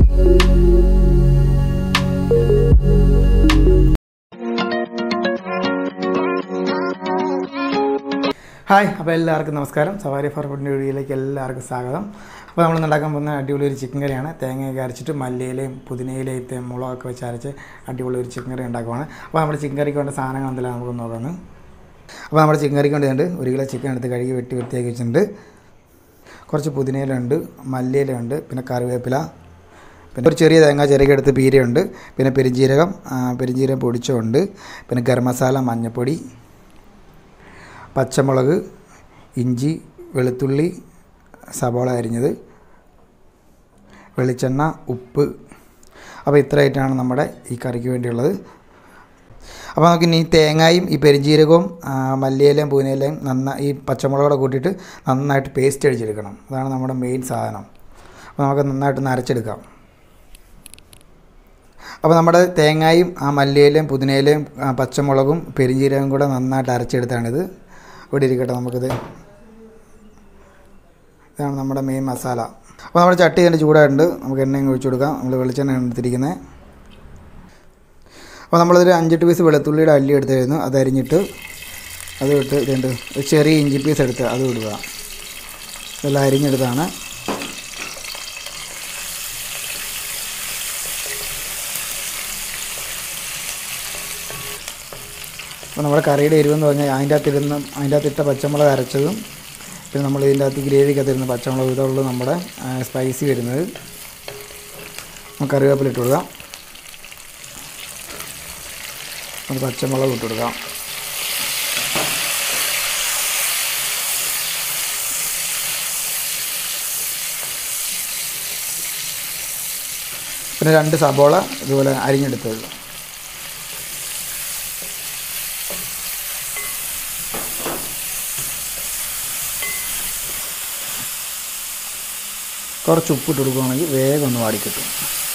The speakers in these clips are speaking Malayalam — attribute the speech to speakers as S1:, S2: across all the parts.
S1: ഹായ് അപ്പോൾ എല്ലാവർക്കും നമസ്കാരം സവാരി ഫോർ ഫുഡിൻ്റെ വീഡിയോയിലേക്ക് എല്ലാവർക്കും സ്വാഗതം അപ്പോൾ നമ്മൾ ഉണ്ടാക്കാൻ പോകുന്ന അടിപൊളി ഒരു ചിക്കൻ കറിയാണ് തേങ്ങയൊക്കെ അരച്ചിട്ട് മല്ലിയിലയും പുതിനയിലയും തേ- മുളകൊക്കെ വെച്ച് അരച്ച് അടിപൊളി ഒരു ചിക്കൻ കറി ഉണ്ടാക്കുവാണ് അപ്പോൾ നമ്മുടെ ചിക്കൻ കറിക്ക് വേണ്ട സാധനങ്ങൾ എന്തെല്ലാം നമുക്ക് നോക്കാം അപ്പോൾ നമ്മുടെ ചിക്കൻ കറിക്ക് വേണ്ടിയുണ്ട് ഒരു കിലോ ചിക്കൻ എടുത്ത് കഴുകി വെട്ടി വൃത്തിയാക്കി വെച്ചിട്ടുണ്ട് കുറച്ച് പുതിനയിലുണ്ട് മല്ലിയിലുണ്ട് പിന്നെ കറിവേപ്പില പിന്നെ ഒരു ചെറിയ തേങ്ങ ചിരകെടുത്ത് പീരയുണ്ട് പിന്നെ പെരിഞ്ജീരകം ആ, പെരിഞ്ജീരകം പൊടിച്ചുണ്ട് പിന്നെ ഗരം മസാല മഞ്ഞൾപ്പൊടി പച്ചമുളക് ഇഞ്ചി വെളുത്തുള്ളി സബോള അരിഞ്ഞത് വെളിച്ചെണ്ണ ഉപ്പ് അപ്പോൾ ഇത്രയായിട്ടാണ് നമ്മുടെ ഈ കറിക്ക് വേണ്ടിയുള്ളത് അപ്പോൾ നമുക്ക് ഇനി ഈ തേങ്ങയും ഈ പെരിഞ്ജീരകവും ആ, മല്ലിയിലയും പുതിനയിലയും നന്നായി ഈ പച്ചമുളകൂടെ കൂട്ടിയിട്ട് നന്നായിട്ട് പേസ്റ്റ് അടിച്ചെടുക്കണം അതാണ് നമ്മുടെ മെയിൻ സാധനം അപ്പോൾ നമുക്ക് നന്നായിട്ടൊന്ന് അരച്ചെടുക്കാം അപ്പോൾ നമ്മുടെ തേങ്ങയും ആ മല്ലിയിലയും പുതിനയിലയും ആ, പച്ചമുളകും പെരിഞ്ജീരകം കൂടെ നന്നായിട്ട് അരച്ചെടുത്താണിത് ഇവിടെ ഇരിക്കട്ടെ നമുക്കിത് ഇതാണ് നമ്മുടെ മെയിൻ മസാല അപ്പോൾ നമ്മുടെ ചട്ടി ഇതിൻ്റെ ചൂടായിട്ടുണ്ട് നമുക്ക് എണ്ണയും ഒഴിച്ചു കൊടുക്കാം നമ്മൾ വെളിച്ചെണ്ണ എടുത്തിരിക്കുന്നത് അപ്പോൾ നമ്മളൊരു അഞ്ചെട്ട് പീസ് വെളുത്തുള്ളിയുടെ അല്ലി എടുത്തായിരുന്നു അത് അരിഞ്ഞിട്ട് അത് ഇട്ട് ഇതുണ്ട് ഒരു ചെറിയ ഇഞ്ചി പീസ് എടുത്ത് അത് ഇടുക ഇതെല്ലാം അരിഞ്ഞെടുത്താണ് അപ്പോൾ നമ്മുടെ കറിയുടെ എരിവെന്ന് പറഞ്ഞാൽ അതിൻ്റെ അകത്തിരുന്ന് അതിൻ്റെ അകത്തിട്ട പച്ചമുളക് അരച്ചതും പിന്നെ നമ്മൾ ഇതിൻ്റെ അകത്ത് ഗ്രേവിക്കകത്തിരുന്ന പച്ചമുളക് ഇതുള്ളൂ നമ്മുടെ സ്പൈസി വരുന്നത് നമുക്ക് കറിവേപ്പില ഇട്ട് കൊടുക്കാം നമുക്ക് പച്ചമുളക് ഇട്ട് കൊടുക്കാം പിന്നെ രണ്ട് സബോള ഇതുപോലെ അരിഞ്ഞെടുത്തത് കുറച്ച് ഉപ്പിട്ട് കൊടുക്കുകയാണെങ്കിൽ വേഗം ഒന്ന് വാടിക്കിട്ടും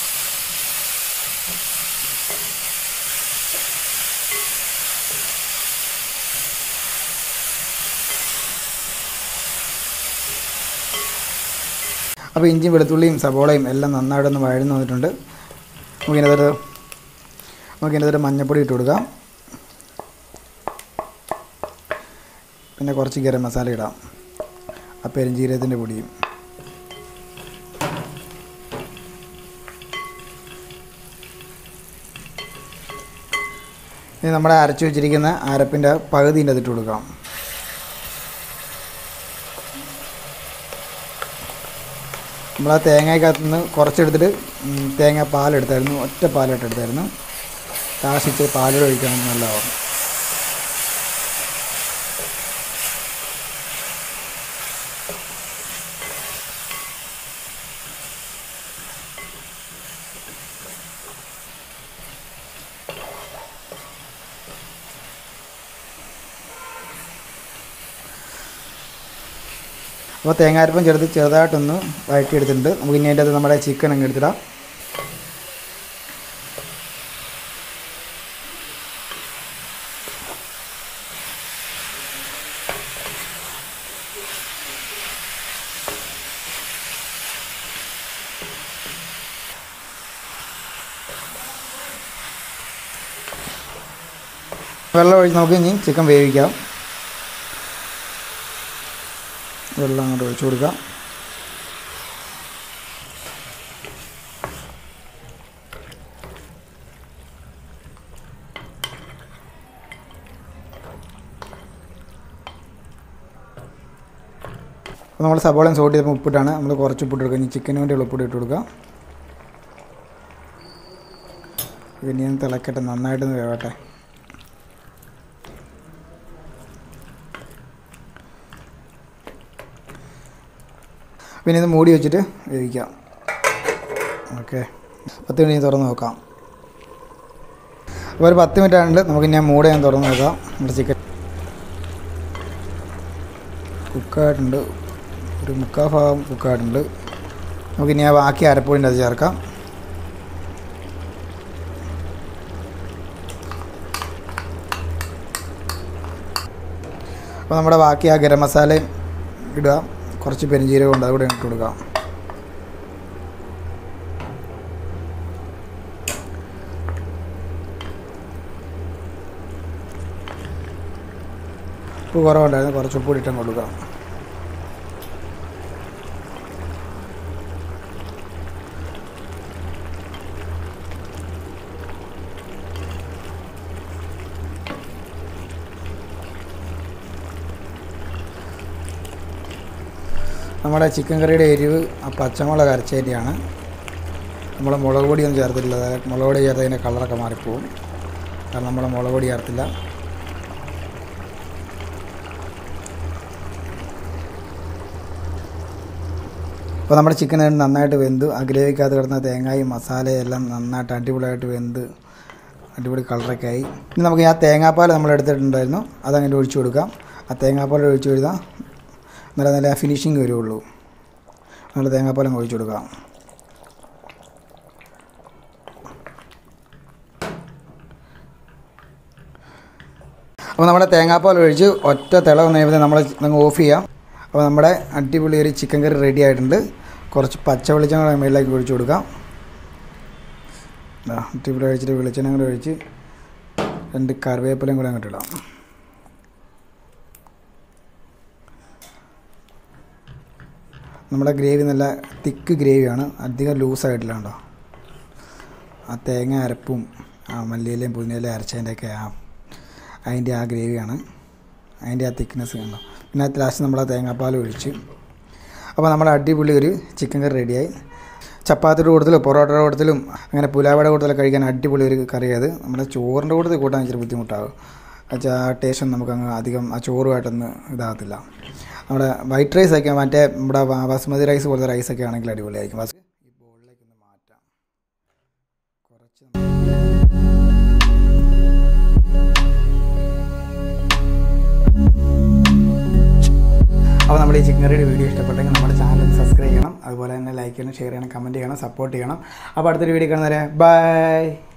S1: അപ്പോൾ ഇഞ്ചിയും വെളുത്തുള്ളിയും സബോളയും എല്ലാം നന്നായിട്ടൊന്ന് വഴന്നു വന്നിട്ടുണ്ട് നമുക്കിതിനകത്തൊരു നമുക്കിതിനകത്തൊരു മഞ്ഞൾപ്പൊടി ഇട്ട് കൊടുക്കാം പിന്നെ കുറച്ച് ഗരം മസാല ഇടാം ആ പെരുംജീരകത്തിൻ്റെ പൊടിയും ഇനി നമ്മുടെ അരച്ചു വെച്ചിരിക്കുന്ന അരപ്പിൻ്റെ പകുതിൻ്റെ അതിട്ട് കൊടുക്കാം നമ്മൾ ആ തേങ്ങയ്ക്കകത്ത് നിന്ന് കുറച്ചെടുത്തിട്ട് ഉം, തേങ്ങ പാലെടുത്തായിരുന്നു ഒറ്റ പാലായിട്ട് എടുത്തായിരുന്നു ലാസ്റ്റ് ഇച്ചിരി പാലൂടെ ഒഴിക്കണം നല്ലതാവും അപ്പോൾ തേങ്ങാരപ്പം ചേർത്ത് ചെറുതായിട്ടൊന്ന് വഴറ്റിയെടുത്തിട്ടുണ്ട് നമുക്ക് ഇനി അതിൻ്റെ അത് നമ്മുടെ ചിക്കൻ അങ്ങ് എടുത്തിടാം വെള്ളം ഒഴിച്ച് നമുക്ക് ഇനി ചിക്കൻ വേവിക്കാം വെള്ളം അങ്ങോട്ട് ഒഴിച്ചു കൊടുക്കാം അപ്പോൾ നമ്മൾ സബോളയും സോട്ട് ചെയ്തപ്പോൾ ഉപ്പിട്ടാണ് നമ്മൾ കുറച്ച് ഉപ്പിട്ട് കൊടുക്കുക ഇനി ചിക്കന് വേണ്ടിയുള്ള ഉപ്പിട്ട് ഇട്ട് കൊടുക്കുക പിന്നെ ഒന്ന് തിളക്കട്ടെ നന്നായിട്ടൊന്ന് വേവട്ടെ പിന്നെ ഇത് മൂടി വെച്ചിട്ട് വേവിക്കാം ഓക്കെ പത്ത് മിനിറ്റ് തുറന്ന് നോക്കാം അപ്പോൾ ഒരു പത്ത് മിനിറ്റ് ആണെങ്കിൽ നമുക്ക് ഞാൻ മൂടെ ഞാൻ തുറന്ന് നോക്കാം നമ്മുടെ ചിക്കൻ കുക്കായിട്ടുണ്ട് ഒരു മുക്കാൽ ഭാഗം കുക്കായിട്ടുണ്ട് നമുക്ക് ഇനി ആ ബാക്കി അരപ്പൊടിൻ്റെ അത് ചേർക്കാം അപ്പോൾ നമ്മുടെ ബാക്കി ആ ഗരം മസാലയും ഇടുക കുറച്ച് പെരിഞ്ജീരകം ഉണ്ട് അതുകൂടെ ഇട്ട് കൊടുക്കാം ഉപ്പ് കുറവുണ്ടായിരുന്നു കുറച്ച് ഉപ്പ് ഇട്ടും കൊടുക്കാം നമ്മുടെ ചിക്കൻ കറിയുടെ എരിവ് ആ പച്ചമുളക് അരച്ചതിൻ്റെയാണ് നമ്മൾ മുളക് പൊടിയൊന്നും ചേർത്തിട്ടില്ല അതായത് മുളക് പൊടി ചേർത്ത് അതിൻ്റെ കളറൊക്കെ മാറിപ്പോവും കാരണം നമ്മൾ മുളക് പൊടി ചേർത്തില്ല അപ്പോൾ നമ്മുടെ ചിക്കൻ നന്നായിട്ട് വെന്തു ആ ഗ്രേവിക്കകത്ത് കിടന്ന തേങ്ങയും മസാലയും എല്ലാം നന്നായിട്ട് അടിപൊളിയായിട്ട് വെന്ത് അടിപൊളി കളറൊക്കെ ആയി ഇനി നമുക്ക് ആ തേങ്ങാപ്പാൽ നമ്മൾ എടുത്തിട്ടുണ്ടായിരുന്നു അതങ്ങനെ ഒഴിച്ചു കൊടുക്കാം ആ തേങ്ങാപ്പാൽ ഒഴിച്ചു കൊടുത്താൽ നല്ല നല്ല ഫിനിഷിങ് വരുള്ളൂ നമ്മൾ തേങ്ങാപ്പാലം ഒഴിച്ചു കൊടുക്കാം അപ്പോൾ നമ്മുടെ തേങ്ങാപ്പാൽ ഒഴിച്ച് ഒറ്റ തിള വന്നു കഴിയുമ്പോൾ നമ്മൾ നിങ്ങൾ ഓഫ് ചെയ്യാം അപ്പോൾ നമ്മുടെ അടിപൊളി ഒരു ചിക്കൻ കറി റെഡി ആയിട്ടുണ്ട് കുറച്ച് പച്ച വെളിച്ചെണ്ണ കൂടെ മേളിലേക്ക് ഒഴിച്ചു കൊടുക്കാം ദാ അടിപൊളി ഒഴിച്ചിട്ട് വെളിച്ചെണ്ണ കൂടെ ഒഴിച്ച് രണ്ട് കറിവേപ്പിലയും കൂടെ അങ്ങോട്ട് ഇടാം നമ്മുടെ ഗ്രേവി നല്ല തിക്ക് ഗ്രേവിയാണ് അധികം ലൂസായിട്ടില്ല കേട്ടോ ആ തേങ്ങ അരപ്പും ആ മല്ലിയിലയും പുതിനയിലയും അരച്ചതിൻ്റെയൊക്കെ ആ അതിൻ്റെ ആ ഗ്രേവിയാണ് അതിൻ്റെ ആ തിക്നെസ് കണ്ടോ പിന്നെ അത് ലാസ്റ്റ് നമ്മൾ ആ തേങ്ങാപ്പാൽ ഒഴിച്ച് അപ്പോൾ നമ്മുടെ അടിപൊളി ഒരു ചിക്കൻ കറി റെഡിയായി ചപ്പാത്തിയുടെ കൂട്ടത്തിലും പൊറോട്ടയുടെ കൂട്ടത്തിലും അങ്ങനെ പുലാവയുടെ കൂട്ടത്തിലൊക്കെ കഴിക്കാൻ അടിപൊളി ഒരു കറി അത് നമ്മുടെ ചോറിൻ്റെ കൂട്ടത്തിൽ കൂട്ടാൻ ഇച്ചിരി ബുദ്ധിമുട്ടാകും വെച്ചാൽ ആ ടേസ്റ്റ് നമുക്ക് അങ്ങ് അധികം ആ ചോറുമായിട്ടൊന്നും ഇതാകത്തില്ല നമ്മുടെ വൈറ്റ് റൈസ് ഒക്കെ മറ്റേ നമ്മുടെ ബസ്മതി റൈസ് പോലത്തെ റൈസൊക്കെ ആണെങ്കിൽ അടിപൊളിയായിരിക്കും ബസ് ഈ ബോളിലേക്ക് ഒന്ന് മാറ്റാം കുറച്ച് അപ്പോൾ നമ്മുടെ ഈ ചിക്കൻ കറിയുടെ വീഡിയോ ഇഷ്ടപ്പെട്ടെങ്കിൽ നമ്മുടെ ചാനൽ സബ്സ്ക്രൈബ് ചെയ്യണം അതുപോലെ തന്നെ ലൈക്ക് ചെയ്യണം ഷെയർ ചെയ്യണം കമൻറ്റ് ചെയ്യണം സപ്പോർട്ട് ചെയ്യണം അപ്പോൾ അടുത്തൊരു വീഡിയോ കാണുന്നവരെ ബൈ